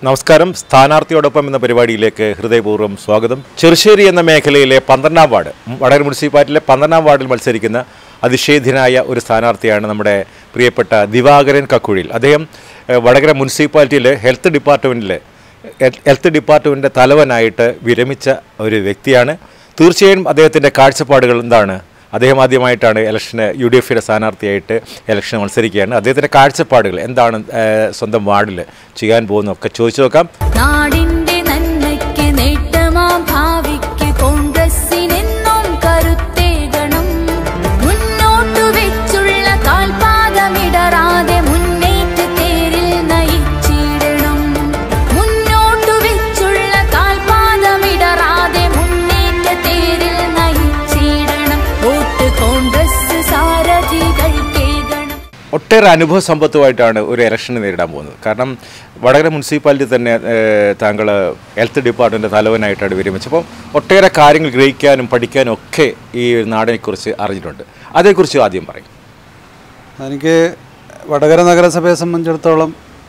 നമസ്കാരം സ്ഥാനാർത്ഥിയോടൊപ്പം എന്ന പരിപാടിയിലേക്ക് ഹൃദയപൂർവ്വം സ്വാഗതം ചെറുശ്ശേരി എന്ന മേഖലയിലെ പന്ത്രണ്ടാം വാർഡ് വടകര മുനിസിപ്പാലിറ്റിയിലെ പന്ത്രണ്ടാം വാർഡിൽ മത്സരിക്കുന്ന അതിഷേധ്യനായ ഒരു സ്ഥാനാർത്ഥിയാണ് നമ്മുടെ പ്രിയപ്പെട്ട ദിവാകരൻ കക്കുഴിൽ അദ്ദേഹം ഏഹ്, വടകര മുനിസിപ്പാലിറ്റിയിലെ ഹെൽത്ത് ഡിപ്പാർട്ട്മെൻറ്റിലെ ഹെൽത്ത് ഡിപ്പാർട്ട്മെൻറ്റിൻ്റെ തലവനായിട്ട് വിരമിച്ച ഒരു വ്യക്തിയാണ് തീർച്ചയായും അദ്ദേഹത്തിൻ്റെ കാഴ്ചപ്പാടുകൾ എന്താണ് അദ്ദേഹം ആദ്യമായിട്ടാണ് ഇലക്ഷന് യു ഡി എഫിയുടെ സ്ഥാനാർത്ഥിയായിട്ട് ഇലക്ഷൻ മത്സരിക്കുകയാണ് അദ്ദേഹത്തിൻ്റെ കാഴ്ചപ്പാടുകൾ എന്താണ് ഏഹ്, സ്വന്തം വാർഡിൽ ചെയ്യാൻ പോകുന്നതൊക്കെ ചോദിച്ചു നോക്കാം നാടിന്റെ നന്മയ്ക്ക് നേട്ടമാം ഭാവിക്ക് കോൺഗ്രസിനെന്നും കരുത്തേകണം മുന്നോട്ടു വെച്ചുള്ള കാൽപാദമിടറാതെ മുന്നേറ്റത്തേരിൽ നയിച്ചിടണം മുന്നോട്ടു വെച്ചുള്ള കാൽപാദമിടറാതെ മുന്നേറ്റത്തേരിൽ നയിച്ചിടണം വോട്ട് കോൺഗ്രസ് സാരഥികൾക്കേകണം ഒട്ടേറെ അനുഭവ സമ്പത്തുമായിട്ടാണ് ഒരു ഇലക്ഷന് നേരിടാൻ പോകുന്നത് കാരണം വടകര മുനിസിപ്പാലിറ്റി തന്നെ ഏഹ്, താങ്കൾ ഹെൽത്ത് ഡിപ്പാർട്ട്മെൻറ്റ് തലവനായിട്ടാണ് വിരമിച്ചത് അപ്പം ഒട്ടേറെ കാര്യങ്ങൾ ഗ്രഹിക്കാനും പഠിക്കാനും ഒക്കെ ഈ നാടിനെക്കുറിച്ച് അറിഞ്ഞിട്ടുണ്ട് അതേക്കുറിച്ച് ആദ്യം പറയും എനിക്ക് വടകര നഗരസഭയെ സംബന്ധിച്ചിടത്തോളം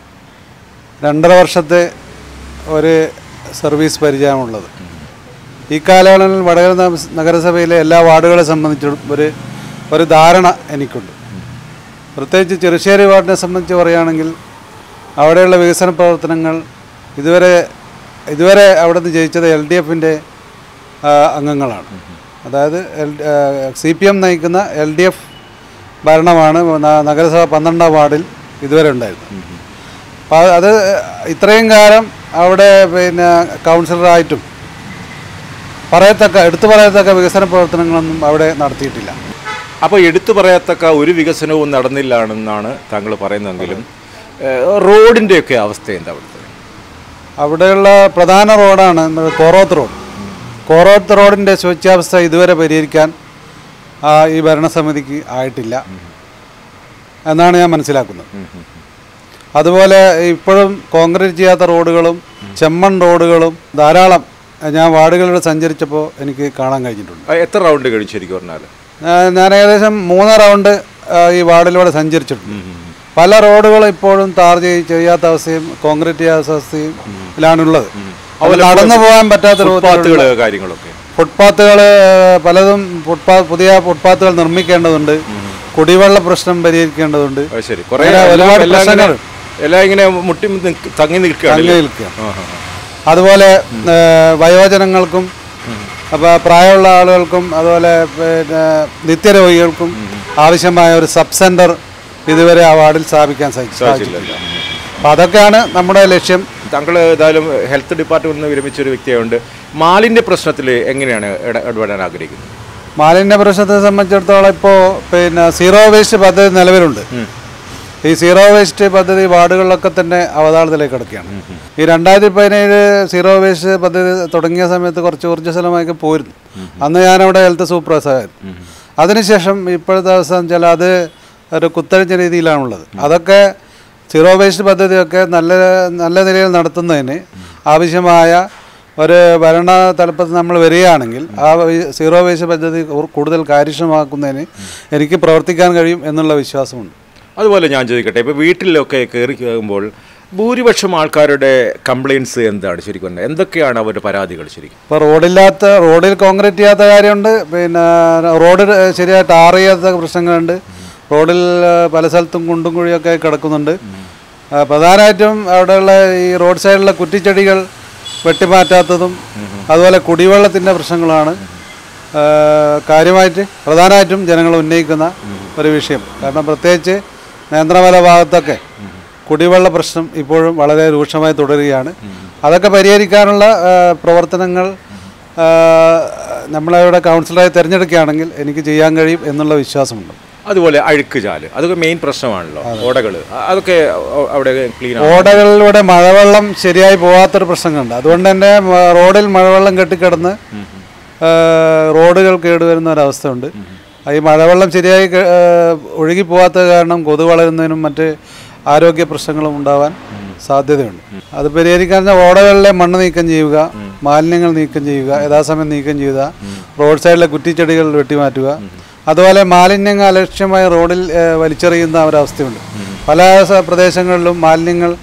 രണ്ടര വർഷത്തെ ഒരു സർവീസ് പരിചയമുള്ളത് ഈ കാലയളവിൽ വടകര നഗ- നഗരസഭയിലെ എല്ലാ വാർഡുകളെ സംബന്ധിച്ചും ഒരു ഒരു ധാരണ എനിക്കുണ്ട് പ്രത്യേകിച്ച് ചെറുശ്ശേരി വാർഡിനെ സംബന്ധിച്ച് പറയുകയാണെങ്കിൽ അവിടെയുള്ള വികസന പ്രവർത്തനങ്ങൾ ഇതുവരെ ഇതുവരെ അവിടെ നിന്ന് ജയിച്ചത് എൽ ഡി എഫിൻ്റെ അംഗങ്ങളാണ് അതായത് എൽ സി പി എം നയിക്കുന്ന എൽ ഡി എഫ് ഭരണമാണ് ന- നഗരസഭ പന്ത്രണ്ടാം വാർഡിൽ ഇതുവരെ ഉണ്ടായിരുന്നത് അപ്പോൾ അത് ഇത്രയും കാലം അവിടെ പിന്നെ കൗൺസിലറായിട്ടും പറയത്തക്ക എടുത്തു പറയത്തക്ക വികസന പ്രവർത്തനങ്ങളൊന്നും അവിടെ നടത്തിയിട്ടില്ല അപ്പോൾ എടുത്തു പറയത്തക്ക ഒരു വികസനവും നടന്നില്ലാണെന്നാണ് താങ്കൾ പറയുന്നതെങ്കിലും ഏഹ്, റോഡിൻ്റെയൊക്കെ അവസ്ഥ എന്താ അവിടുത്തെ അവിടെയുള്ള പ്രധാന റോഡാണ് നമ്മുടെ കോറോത്ത് റോഡ് കോറോത്ത് റോഡിൻ്റെ ശോച്യാവസ്ഥ ഇതുവരെ പരിഹരിക്കാൻ ആ, ഈ ഭരണസമിതിക്ക് ആയിട്ടില്ല എന്നാണ് ഞാൻ മനസ്സിലാക്കുന്നത് അതുപോലെ ഇപ്പോഴും കോൺക്രീറ്റ് ചെയ്യാത്ത റോഡുകളും ചെമ്മൺ റോഡുകളും ധാരാളം ഞാൻ വാർഡുകളിലൂടെ സഞ്ചരിച്ചപ്പോൾ എനിക്ക് കാണാൻ കഴിഞ്ഞിട്ടുണ്ട് ആ, എത്ര റൗണ്ട് കഴിച്ചു ശരിക്കും പറഞ്ഞാൽ ഞാൻ- ഞാൻ ഏകദേശം മൂന്ന് റൗണ്ട് ആ, ഈ വാർഡിലൂടെ സഞ്ചരിച്ചിട്ടുണ്ട് പല റോഡുകളും ഇപ്പോഴും താർ ചെയ്- ചെയ്യാത്ത അവസ്ഥയും കോൺക്രീറ്റ് ചെയ്യാത്ത അവസ്ഥയും ിലാണുള്ളത് അതുപോലെ നടന്നു പോകാൻ പറ്റാത്ത ഫുട്പാത്തുകൾ കാര്യങ്ങളൊക്കെ ഫുട്പാത്തുകൾ പലതും ഫുട്പാത്ത് പുതിയ ഫുട്പാത്തുകൾ നിർമ്മിക്കേണ്ടതുണ്ട് കുടിവെള്ള പ്രശ്നം പരിഹരിക്കേണ്ടതുണ്ട് അത് ശരി കുറേ അങ്ങനെ എല്ലാം- ഒരുപാട് എല്ലാം ഇങ്ങനെ- പ്രശ്നങ്ങൾ എല്ലാം ഇങ്ങനെ മുട്ടി നിക്ക് തങ്ങി നിൽക്കുകയാണ് തങ്ങി നിൽക്കുക അതുപോലെ ഏ, വയോജനങ്ങൾക്കും അപ്പോൾ പ്രായമുള്ള ആളുകൾക്കും അതുപോലെ പിന്നെ നിത്യരോഗികൾക്കും ആവശ്യമായ ഒരു സബ് സെൻറ്റർ ഇതുവരെ ആ വാർഡിൽ സ്ഥാപിക്കാൻ സാധിച്ചു സാധിച്ചില്ലല്ലോ. അപ്പോൾ അതൊക്കെയാണ് നമ്മുടെ ലക്ഷ്യം താങ്കൾ ഏതായാലും ഹെൽത്ത് ഡിപ്പാർട്ട്മെന്റിൽ നിന്ന് വിരമിച്ച ഒരു വ്യക്തിയായതുകൊണ്ട് മാലിന്യ പ്രശ്നത്തിൽ എങ്ങനെയാണ് ഇട- ഇടപെടാൻ ആഗ്രഹിക്കുന്നത് മാലിന്യ പ്രശ്നത്തെ സംബന്ധിച്ചിടത്തോളം ഇപ്പോൾ പിന്നെ സീറോ വേസ്റ്റ് പദ്ധതി നിലവിലുണ്ട് ഈ സീറോ വേസ്റ്റ് പദ്ധതി വാർഡുകളിലൊക്കെ തന്നെ അവതാളത്തിലേക്ക് കിടക്കുകയാണ് ഈ രണ്ടായിരത്തി പതിനേഴ് സീറോ വേസ്റ്റ് പദ്ധതി തുടങ്ങിയ സമയത്ത് കുറച്ച് ഊർജ്ജസ്വലമായൊക്കെ പോയിരുന്നു അന്ന് ഞാനവിടെ ഹെൽത്ത് സൂപ്പർവൈസറായിരുന്നു അതിനുശേഷം ഇപ്പോഴത്തെ അവസ്ഥ എന്ന് വെച്ചാൽ അത് ഒരു കുത്തഴിഞ്ഞ രീതിയിലാണുള്ളത് അതൊക്കെ സീറോ വേസ്റ്റ് പദ്ധതിയൊക്കെ നല്ല നല്ല നിലയിൽ നടത്തുന്നതിന് ആവശ്യമായ ഒരു ഭരണ തലപ്പത്ത് നമ്മൾ വരികയാണെങ്കിൽ ആ വി- സീറോ വേസ്റ്റ് പദ്ധതി കൂ- കൂടുതൽ കാര്യക്ഷമമാക്കുന്നതിന് എനിക്ക് പ്രവർത്തിക്കാൻ കഴിയും എന്നുള്ള വിശ്വാസമുണ്ട് അതുപോലെ ഞാൻ ചോദിക്കട്ടെ ഇപ്പോൾ വീട്ടിലൊക്കെ കയറി കയറുമ്പോൾ ഭൂരിപക്ഷം ആൾക്കാരുടെ കംപ്ലയിൻസ് എന്താണ് ശരിക്കും പറഞ്ഞാൽ എന്തൊക്കെയാണ് അവരുടെ പരാതികൾ ശരിക്കും ഇപ്പോൾ റോഡില്ലാത്ത റോഡിൽ കോൺക്രീറ്റ് ചെയ്യാത്ത കാര്യമുണ്ട് പിന്നെ റോഡ് ശരിയായിട്ട് ടാർ ചെയ്യാത്ത പ്രശ്നങ്ങളുണ്ട് റോഡിൽ ആ, പല സ്ഥലത്തും കുണ്ടും കുഴിയൊക്കെ കിടക്കുന്നുണ്ട് ആ, പ്രധാനമായിട്ടും അവിടെയുള്ള ഈ റോഡ് സൈഡിലുള്ള കുറ്റിച്ചെടികൾ വെട്ടിമാറ്റാത്തതും അതുപോലെ കുടിവെള്ളത്തിൻ്റെ പ്രശ്നങ്ങളാണ് ആ, കാര്യമായിട്ട് പ്രധാനമായിട്ടും ജനങ്ങൾ ഉന്നയിക്കുന്ന ഒരു വിഷയം കാരണം പ്രത്യേകിച്ച് നേന്ത്രമല ഭാഗത്തൊക്കെ കുടിവെള്ള പ്രശ്നം ഇപ്പോഴും വളരെ രൂക്ഷമായി തുടരുകയാണ് അതൊക്കെ പരിഹരിക്കാനുള്ള ആ, പ്രവർത്തനങ്ങൾ ആ, നമ്മളവിടെ കൗൺസിലറായി തിരഞ്ഞെടുക്കുകയാണെങ്കിൽ എനിക്ക് ചെയ്യാൻ കഴിയും എന്നുള്ള വിശ്വാസമുണ്ട് അതുപോലെ അഴുക്ക് ചാല് അതൊക്കെ മെയിൻ പ്രശ്നമാണല്ലോ ഓടകൾ അതൊക്കെ അ- അവിടെ ക്ലീൻ ആണ് ഓടകളിലൂടെ മഴവെള്ളം ശരിയായി പോകാത്തൊരു പ്രശ്നങ്ങളുണ്ട് അതുകൊണ്ട് തന്നെ മ- റോഡിൽ മഴവെള്ളം കെട്ടിക്കിടന്ന് ആ, റോഡുകൾ കേടുവരുന്ന ഒരവസ്ഥയുണ്ട് ഈ മഴവെള്ളം ശരിയായി ക- ആ, ഒഴുകി പോകാത്തത് കാരണം കൊതു വളരുന്നതിനും മറ്റ് ആരോഗ്യ പ്രശ്നങ്ങളും ഉണ്ടാവാൻ സാധ്യതയുണ്ട് അത് പരിഹരിക്കാൻ വെച്ചാൽ ഓടകളിലെ മണ്ണ് നീക്കം ചെയ്യുക മാലിന്യങ്ങൾ നീക്കം ചെയ്യുക യഥാസമയം നീക്കം ചെയ്യുക റോഡ് സൈഡിലെ കുറ്റിച്ചെടികൾ വെട്ടിമാറ്റുക അതുപോലെ മാലിന്യങ്ങൾ അലക്ഷ്യമായി റോഡിൽ ഏഹ്, വലിച്ചെറിയുന്ന ഒരവസ്ഥയുണ്ട് പല സ- പ്രദേശങ്ങളിലും മാലിന്യങ്ങൾ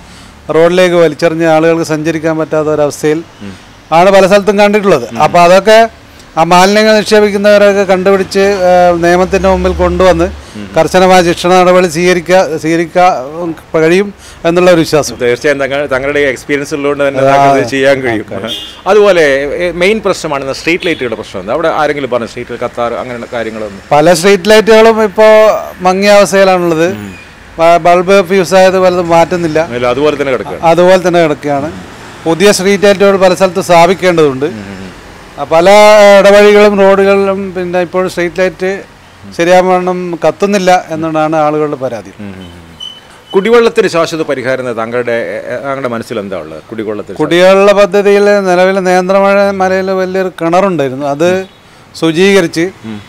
റോഡിലേക്ക് വലിച്ചെറിഞ്ഞ് ആളുകൾക്ക് സഞ്ചരിക്കാൻ പറ്റാത്ത ഒരവസ്ഥയിൽ ആണ് പല സ്ഥലത്തും കണ്ടിട്ടുള്ളത് അപ്പോൾ അതൊക്കെ ആ മാലിന്യങ്ങൾ നിക്ഷേപിക്കുന്നവരൊക്കെ കണ്ടുപിടിച്ച് ആ, നിയമത്തിൻ്റെ മുമ്പിൽ കൊണ്ടുവന്ന് കർശനമായ ശിക്ഷണ നടപടി സ്വീകരിക്കുക സ്വീകരിക്കാൻ കഴിയും എന്നുള്ള ഒരു വിശ്വാസം തീർച്ചയായും തങ്ങ- തങ്ങളുടെ എക്സ്പീരിയൻസ് ഉള്ളതുകൊണ്ട് തന്നെ താങ്കൾക്ക് ഇത് ചെയ്യാൻ കഴിയും അതുപോലെ മെയിൻ പ്രശ്നമാണ് സ്ട്രീറ്റ് ലൈറ്റുകളുടെ പ്രശ്നം എന്താ? അവിടെ ആരെങ്കിലും പറഞ്ഞു സ്ട്രീറ്റിൽ കത്താർ അങ്ങനെയുള്ള കാര്യങ്ങളൊന്നും പല സ്ട്രീറ്റ് ലൈറ്റുകളും ഇപ്പോൾ മങ്ങിയ അവസ്ഥയിലാണുള്ളത് ബ- ബൾബ് ഫ്യൂസ് ആയത് പലതും മാറ്റുന്നില്ല അതിൽ അതുപോലെ തന്നെ കിടക്കുകയാണ് അതുപോലെ തന്നെ കിടക്കുകയാണ് പുതിയ സ്ട്രീറ്റ് ലൈറ്റുകൾ പല സ്ഥലത്ത് സ്ഥാപിക്കേണ്ടതുണ്ട് ആ, പല ഇടവഴികളും റോഡുകളിലും പിന്നെ ഇപ്പോൾ സ്ട്രീറ്റ് ലൈറ്റ് ശരിയാവണ്ണം കത്തുന്നില്ല എന്നുള്ളതാണ് ആളുകളുടെ പരാതി കുടിവെള്ളത്തിന് ശാശ്വത പരിഹാരം എന്ന് താങ്കളുടെ എ, താങ്കളുടെ മനസ്സിൽ എന്താ ഉള്ളത് കുടിവെള്ളത്തിന് കുടിവെള്ള പദ്ധതിയിൽ നിലവിൽ നേന്ത്രമഴ മലയിൽ വലിയൊരു കിണറുണ്ടായിരുന്നു അത് ശുചീകരിച്ച്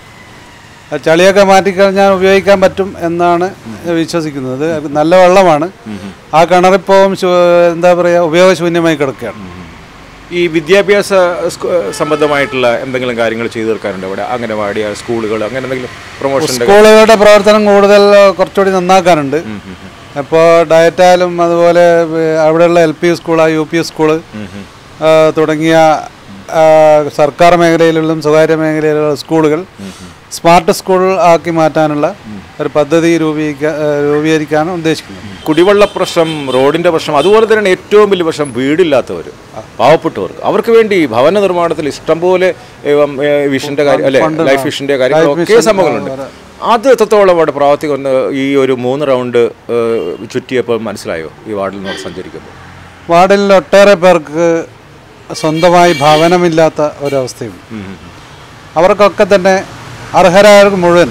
ആ ചളിയൊക്കെ മാറ്റിക്കഴിഞ്ഞാൽ ഉപയോഗിക്കാൻ പറ്റും എന്നാണ് വിശ്വസിക്കുന്നത് അത് നല്ല വെള്ളമാണ് ആ കിണറിപ്പോൾ എന്താ പറയുക ഉപയോഗശൂന്യമായി കിടക്കുകയാണ് ഈ വിദ്യാഭ്യാസ സ്കൂ- സംബന്ധമായിട്ടുള്ള എന്തെങ്കിലും കാര്യങ്ങൾ ചെയ്തു തീർക്കാനുണ്ട് അവിടെ അംഗനവാടി സ്കൂളുകൾ അങ്ങനെ എന്തെങ്കിലും പ്രൊമോഷൻ്റെ സ്കൂളുകളുടെ പ്രവർത്തനം കൂടുതൽ കുറച്ചുകൂടി നന്നാക്കാനുണ്ട് ഇപ്പോൾ ഡയറ്റായാലും അതുപോലെ ഏഹ്, അവിടെയുള്ള L P school U P school ആ, തുടങ്ങിയ ആ, സർക്കാർ മേഖലയിലുള്ള സ്വകാര്യ മേഖലയിലുള്ള സ്കൂളുകൾ സ്മാർട്ട് സ്കൂൾ ആക്കി മാറ്റാനുള്ള ഒരു പദ്ധതി രൂപീകരിക്കാൻ രൂപീകരിക്കാനാണ് ഉദ്ദേശിക്കുന്നത് കുടിവെള്ള പ്രശ്നം റോഡിന്റെ പ്രശ്നം അതുപോലെ തന്നെയാണ് ഏറ്റവും വലിയ പ്രശ്നം വീടില്ലാത്തവർ പാവപ്പെട്ടവർക്ക് അവർക്ക് വേണ്ടി ഭവന നിർമ്മാണത്തിൽ ഇഷ്ടംപോലെ ഏവം, ഏ, വിഷന്റെ കാര്യം അല്ലെ ലൈഫ് വിഷന്റെ കാര്യങ്ങളൊക്കെ സംഭവങ്ങളുണ്ട് അത് എത്രത്തോളം അവിടെ പ്രാവർത്തികം ഒന്ന് ഈ ഒരു മൂന്ന് റൗണ്ട് ഏ, ചുറ്റിയപ്പോൾ മനസ്സിലായോ ഈ വാർഡിൽ നിന്ന് സഞ്ചരിക്കുമ്പോൾ വാർഡിൽ ഒട്ടേറെ പേർക്ക് സ്വന്തമായി ഭവനമില്ലാത്ത ഒരവസ്ഥയുണ്ട് അവർക്കൊക്കെ തന്നെ അർഹരായവർക്ക് മുഴുവൻ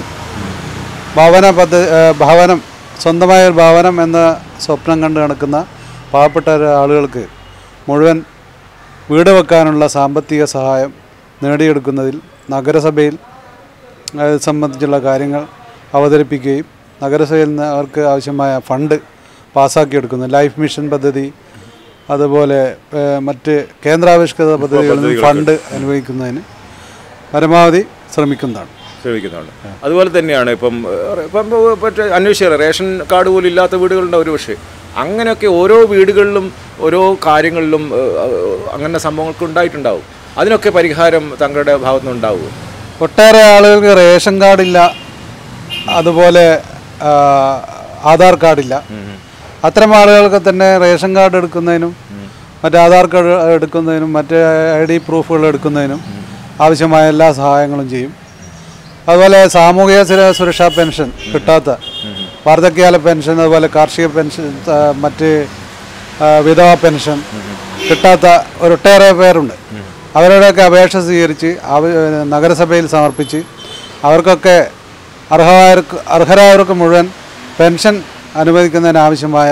ഭവന പദ്ധതി ഏഹ് ഭവനം സ്വന്തമായ ഒരു ഭവനം എന്ന സ്വപ്നം കണ്ട് നടക്കുന്ന പാവപ്പെട്ട ഒരു ആളുകൾക്ക് മുഴുവൻ വീട് വെക്കാനുള്ള സാമ്പത്തിക സഹായം നേടിയെടുക്കുന്നതിൽ നഗരസഭയിൽ അത് സംബന്ധിച്ചുള്ള കാര്യങ്ങൾ അവതരിപ്പിക്കുകയും നഗരസഭയിൽ നിന്ന് അവർക്ക് ആവശ്യമായ ഫണ്ട് പാസ്സാക്കിയെടുക്കുന്നു ലൈഫ് മിഷൻ പദ്ധതി അതുപോലെ ഏഹ്, മറ്റ് കേന്ദ്രാവിഷ്കൃത പദ്ധതികളിൽ നിന്ന് ഫണ്ട് അനുവദിക്കുന്നതിന് പരമാവധി ശ്രമിക്കുന്നതാണ് ശ്രമിക്കുന്നുണ്ട് അതുപോലെ തന്നെയാണ് ഇപ്പം ഏഹ്, ഇപ്പം മറ്റേ അന്വേഷിച്ചത് റേഷൻ കാർഡ് പോലും ഇല്ലാത്ത വീടുകളുണ്ട് ഒരു പക്ഷേ അങ്ങനെയൊക്കെ ഓരോ വീടുകളിലും ഓരോ കാര്യങ്ങളിലും ഏഹ്, അങ്ങനെ സംഭവങ്ങൾക്ക് ഉണ്ടായിട്ടുണ്ടാവും അതിനൊക്കെ പരിഹാരം തങ്ങളുടെ ഭാഗത്തുനിന്ന് ഉണ്ടാവുമോ ഒട്ടേറെ ആളുകൾക്ക് റേഷൻ കാർഡില്ല അതുപോലെ ആ, ആധാർ കാർഡില്ല അത്തരം ആളുകൾക്ക് തന്നെ റേഷൻ കാർഡ് എടുക്കുന്നതിനും മറ്റ് ആധാർ കാർഡ് എടുക്കുന്നതിനും മറ്റ് ഐ ഡി പ്രൂഫുകൾ എടുക്കുന്നതിനും ആവശ്യമായ എല്ലാ സഹായങ്ങളും ചെയ്യും അതുപോലെ സാമൂഹിക സുര- സുരക്ഷാ പെൻഷൻ കിട്ടാത്ത വാർദ്ധക്യകാല പെൻഷൻ അതുപോലെ കാർഷിക പെൻഷൻ ആ, മറ്റ് ആ, വിധവ പെൻഷൻ കിട്ടാത്ത ഒരൊട്ടേറെ പേരുണ്ട് അവരുടെയൊക്കെ അപേക്ഷ സ്വീകരിച്ച് അവ നഗരസഭയിൽ സമർപ്പിച്ച് അവർക്കൊക്കെ അർഹരായവർക്ക് അർഹരായവർക്ക് മുഴുവൻ പെൻഷൻ അനുവദിക്കുന്നതിനാവശ്യമായ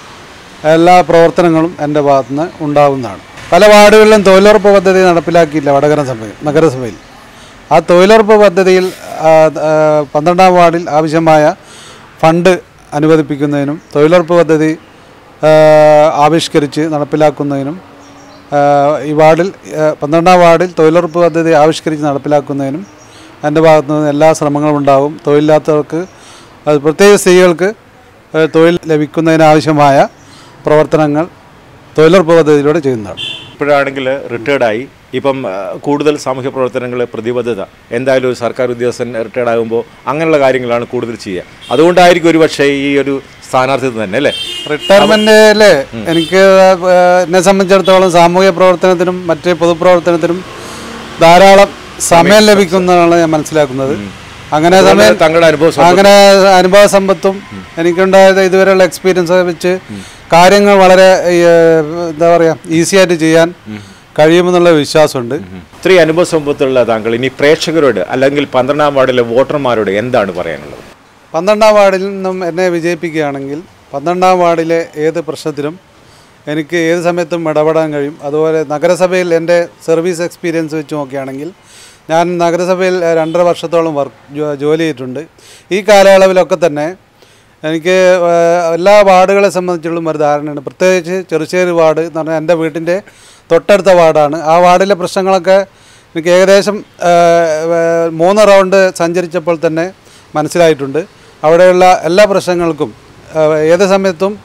എല്ലാ പ്രവർത്തനങ്ങളും എൻ്റെ ഭാഗത്തുനിന്ന് ഉണ്ടാകുന്നതാണ് പല വാർഡുകളിലും തൊഴിലുറപ്പ് പദ്ധതി നടപ്പിലാക്കിയില്ല വടകര സഭയിൽ നഗരസഭയിൽ ആ തൊഴിലുറപ്പ് പദ്ധതിയിൽ ആ, ആ, പന്ത്രണ്ടാം വാർഡിൽ ആവശ്യമായ ഫണ്ട് അനുവദിപ്പിക്കുന്നതിനും തൊഴിലുറപ്പ് പദ്ധതി ആ, ആവിഷ്കരിച്ച് നടപ്പിലാക്കുന്നതിനും ആ, ഈ വാർഡിൽ ആ, പന്ത്രണ്ടാം വാർഡിൽ തൊഴിലുറപ്പ് പദ്ധതി ആവിഷ്കരിച്ച് നടപ്പിലാക്കുന്നതിനും എൻ്റെ ഭാഗത്തു നിന്ന് എല്ലാ ശ്രമങ്ങളും ഉണ്ടാകും തൊഴിലില്ലാത്തവർക്ക് അത് പ്രത്യേക സ്ത്രീകൾക്ക് ആ, തൊഴിൽ ലഭിക്കുന്നതിനാവശ്യമായ പ്രവർത്തനങ്ങൾ തൊഴിലുറപ്പ് പദ്ധതിയിലൂടെ ചെയ്യുന്നതാണ് ഇപ്പോഴാണെങ്കിൽ റിട്ടയർഡായി ഇപ്പം ആ, കൂടുതൽ സാമൂഹ്യ പ്രവർത്തനങ്ങൾ പ്രതിബദ്ധത എന്തായാലും ഒരു സർക്കാർ ഉദ്യോഗസ്ഥൻ റിട്ടയർഡ് ആകുമ്പോൾ അങ്ങനെയുള്ള കാര്യങ്ങളാണ് കൂടുതൽ ചെയ്യുക അതുകൊണ്ടായിരിക്കും ഒരു പക്ഷേ ഈ ഒരു സ്ഥാനാർത്ഥിത്വം തന്നെ അല്ലേ റിട്ടയർമെൻറ്റിൽ എനിക്ക് ആ, എന്നെ സംബന്ധിച്ചിടത്തോളം സാമൂഹ്യ പ്രവർത്തനത്തിനും മറ്റ് പൊതുപ്രവർത്തനത്തിനും ധാരാളം സമയം ലഭിക്കുന്നതാണ് ഞാൻ മനസ്സിലാക്കുന്നത് അങ്ങനെ സമയം തങ്ങളുടെ അനുഭവം അങ്ങനെ അനുഭവ സമ്പത്തും എനിക്കുണ്ടായത് ഇതുവരെയുള്ള എക്സ്പീരിയൻസ് വെച്ച് കാര്യങ്ങൾ വളരെ ഈ, എന്താ പറയുക ഈസി ആയിട്ട് ചെയ്യാൻ കഴിയുമെന്നുള്ള വിശ്വാസമുണ്ട് ഇത്രയും അനുഭവ സമ്പത്തുള്ള താങ്കൾ ഇനി പ്രേക്ഷകരോട് അല്ലെങ്കിൽ പന്ത്രണ്ടാം വാർഡിലെ വോട്ടർമാരോട് എന്താണ് പറയാനുള്ളത് പന്ത്രണ്ടാം വാർഡിൽ നിന്നും എന്നെ വിജയിപ്പിക്കുകയാണെങ്കിൽ പന്ത്രണ്ടാം വാർഡിലെ ഏത് പ്രശ്നത്തിലും എനിക്ക് ഏത് സമയത്തും ഇടപെടാൻ കഴിയും അതുപോലെ നഗരസഭയിൽ എൻ്റെ സർവീസ് എക്സ്പീരിയൻസ് വെച്ച് നോക്കുകയാണെങ്കിൽ ഞാൻ നഗരസഭയിൽ ഏഹ്, രണ്ടര വർഷത്തോളം വർക്ക് ജോലി ചെയ്തിട്ടുണ്ട് ഈ കാലയളവിലൊക്കെ തന്നെ എനിക്ക് ഏഹ്, എല്ലാ വാർഡുകളെ സംബന്ധിച്ചുള്ള ഒരു ധാരണയുണ്ട് പ്രത്യേകിച്ച് ചെറുശ്ശേരി വാർഡ് എന്ന് പറഞ്ഞാൽ എൻ്റെ വീട്ടിൻ്റെ തൊട്ടടുത്ത വാർഡാണ് ആ വാർഡിലെ പ്രശ്നങ്ങളൊക്കെ എനിക്ക് ഏകദേശം ഏഹ്, ഏഹ്, മൂന്ന് റൗണ്ട് സഞ്ചരിച്ചപ്പോൾ തന്നെ മനസ്സിലായിട്ടുണ്ട് അവിടെയുള്ള എല്ലാ പ്രശ്നങ്ങൾക്കും ഏഹ്, ഏത് സമയത്തും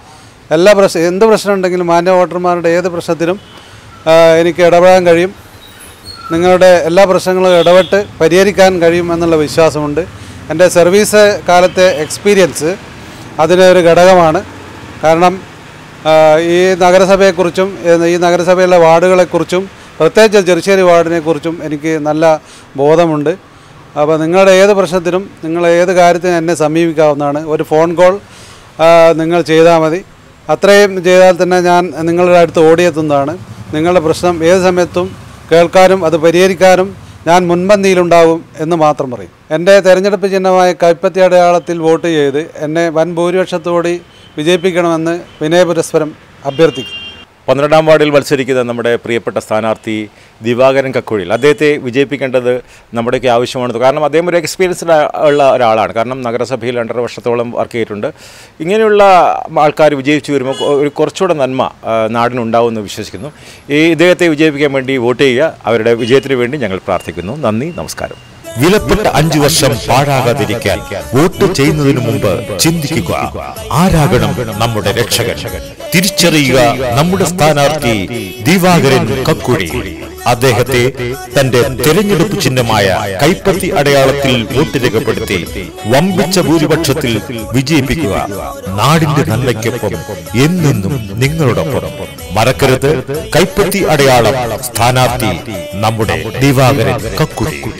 എല്ലാ പ്രശ്നം എന്ത് പ്രശ്നം ഉണ്ടെങ്കിലും മാന്യ വോട്ടർമാരുടെ ഏത് പ്രശ്നത്തിനും ആ, എനിക്ക് ഇടപെടാൻ കഴിയും നിങ്ങളുടെ എല്ലാ പ്രശ്നങ്ങളും ഇടപെട്ട് പരിഹരിക്കാൻ കഴിയുമെന്നുള്ള വിശ്വാസമുണ്ട് എൻ്റെ സർവീസ് കാലത്തെ എക്സ്പീരിയൻസ് അതിനൊരു ഘടകമാണ് കാരണം ആ, ഈ നഗരസഭയെക്കുറിച്ചും ഏ- ഈ നഗരസഭയിലെ വാർഡുകളെക്കുറിച്ചും പ്രത്യേകിച്ച് ചെറുശ്ശേരി വാർഡിനെക്കുറിച്ചും എനിക്ക് നല്ല ബോധമുണ്ട് അപ്പോൾ നിങ്ങളുടെ ഏത് പ്രശ്നത്തിനും നിങ്ങൾ ഏത് കാര്യത്തിനും എന്നെ സമീപിക്കാവുന്നതാണ് ഒരു ഫോൺ കോൾ ആ, നിങ്ങൾ ചെയ്താൽ മതി അത്രയും ചെയ്താൽ തന്നെ ഞാൻ നിങ്ങളുടെ അടുത്ത് ഓടിയെത്തുന്നതാണ് നിങ്ങളുടെ പ്രശ്നം ഏത് സമയത്തും കേൾക്കാനും അത് പരിഹരിക്കാനും ഞാൻ മുൻപന്തിയിലുണ്ടാകും എന്ന് മാത്രം പറയും എൻ്റെ തെരഞ്ഞെടുപ്പ് ചിഹ്നമായ കൈപ്പത്തി അടയാളത്തിൽ വോട്ട് ചെയ്ത് എന്നെ വൻ ഭൂരിപക്ഷത്തോടെ വിജയിപ്പിക്കണമെന്ന് വിനയപുരസ്പരം അഭ്യർത്ഥിക്കുന്നു പന്ത്രണ്ടാം വാർഡിൽ മത്സരിക്കുന്ന നമ്മുടെ പ്രിയപ്പെട്ട സ്ഥാനാർത്ഥി ദിവാകരൻ കക്കുഴിൽ അദ്ദേഹത്തെ വിജയിപ്പിക്കേണ്ടത് നമ്മുടെയൊക്കെ ആവശ്യമാണ് കാരണം അദ്ദേഹം ഒരു എക്സ്പീരിയൻസ്ഡ് ഉള്ള ഒരാളാണ് കാരണം നഗരസഭയിൽ രണ്ടര വർഷത്തോളം വർക്ക് ചെയ്തിട്ടുണ്ട് ഇങ്ങനെയുള്ള ആൾക്കാർ വിജയിച്ചു വരുമ്പോൾ കൊ- ഒരു കുറച്ചുകൂടെ നന്മ ആ, നാടിനുണ്ടാവുമെന്ന് വിശ്വസിക്കുന്നു ഈ ഇദ്ദേഹത്തെ വിജയിപ്പിക്കാൻ വേണ്ടി വോട്ട് ചെയ്യുക അവരുടെ വിജയത്തിന് വേണ്ടി ഞങ്ങൾ പ്രാർത്ഥിക്കുന്നു നന്ദി നമസ്കാരം വിലപ്പെട്ട അഞ്ചു വർഷം പാഴാകാതിരിക്കാൻ വോട്ട് ചെയ്യുന്നതിനു മുമ്പ് ചിന്തിക്കുക ആരാകണം നമ്മുടെ രക്ഷകൻ തിരിച്ചറിയുക നമ്മുടെ സ്ഥാനാർത്ഥി ദിവാകരൻ കക്കുഴി അദ്ദേഹത്തെ തന്റെ തെരഞ്ഞെടുപ്പ് ചിഹ്നമായ കൈപ്പത്തി അടയാളത്തിൽ വോട്ട് രേഖപ്പെടുത്തി വമ്പിച്ച ഭൂരിപക്ഷത്തിൽ വിജയിപ്പിക്കുക നാടിന്റെ നന്മയ്ക്കൊപ്പം എന്നെന്നും നിങ്ങളോടൊപ്പം മറക്കരുത് കൈപ്പത്തി അടയാളം സ്ഥാനാർത്ഥി നമ്മുടെ ദിവാകരൻ കക്കുഴി